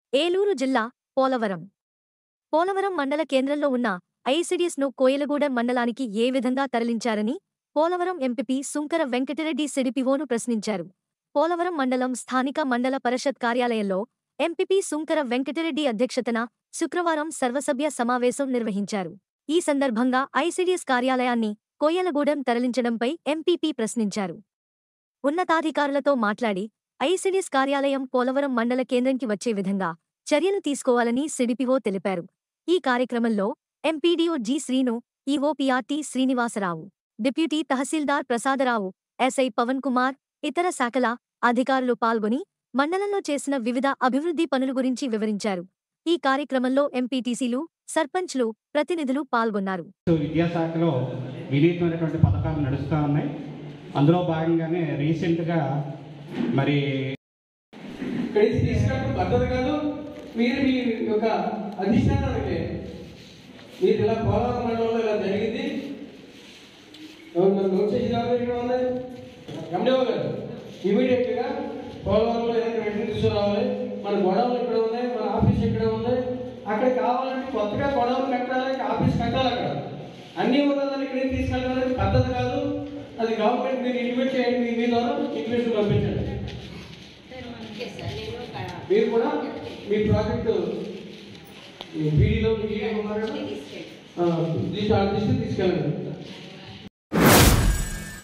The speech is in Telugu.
ఏలూరు జిల్లా పోలవరం పోలవరం మండల కేంద్రంలో ఉన్న ఐసిడిఎస్ ను కోయలగూడెం మండలానికి ఏ విధంగా తరలించారని పోలవరం ఎంపీపీ సుంకర వెంకటరెడ్డి సిడిపిఓను ప్రశ్నించారు పోలవరం మండలం స్థానిక మండల పరిషత్ కార్యాలయంలో ఎంపీపీ సుంకర వెంకటరెడ్డి అధ్యక్షతన శుక్రవారం సర్వసభ్య సమావేశం నిర్వహించారు ఈ సందర్భంగా ఐసిడిఎస్ కార్యాలయాన్ని కోయలగూడెం తరలించడంపై ఎంపీపీ ప్రశ్నించారు ఉన్నతాధికారులతో మాట్లాడి ఐసిడిఎస్ కార్యాలయం పోలవరం మండల కేంద్రంకి వచ్చే విధంగా చర్యలు తీసుకోవాలని సిడిపిఓ తెలిపారు ఈ కార్యక్రమంలో MPDO G Srinu EOPRT Srinivasarao deputy tahsildar Prasadarao SI Pavan Kumar ఇతర శాఖల అధికారులు పాల్గొని మండలంలో చేసిన వివిధ అభివృద్ధి పనుల గురించి వివరించారు ఈ కార్యక్రమంలో ఎంపీటీసీలు సర్పంచ్లు ప్రతినిధులు పాల్గొన్నారు సో విద్యాశాఖలో వినూత్నమైనటువంటి పథకాలు నడుస్తూ ఉన్నాయి అందులో భాగంగానే రీసెంట్గా మరి ఇక్కడికి తీసుకురావడం పద్ధతి కాదు మీరు మీ యొక్క అధిష్టానానికి మీరు ఇలా పోలవరం మండలంలో ఇలా జరిగింది ఎవరు నన్ను నోట్ చేసి రావాలి ఇక్కడ ఉంది ఎండిఓ గారు ఇమీడియట్గా పోలవరంలో ఏదైనా వెంటనే తీసుకురావాలి మన గొడవలు ఇక్కడ ఉన్నాయి మన ఆఫీస్ ఇక్కడ ఉంది అక్కడ కావాలంటే కొత్తగా గొడవలు కట్టాలి ఆఫీస్ కట్టాలి అక్కడ అన్నీ ఉన్నదాన్ని ఇక్కడికి తీసుకెళ్ళడం అనేది పద్ధతి కాదు అది గవర్నమెంట్ మీరు ఇంటిమేట్ చేయండి మీ మీ ద్వారా ఇంటిమేషన్ పంపించండి మీరు కూడా మీ ప్రాజెక్టు మీ బీడీలో మీ ఏం ఉన్నారు కదా? ఆ, దీన్ని ఆ దృష్టికి తీసుకెళ్ళండి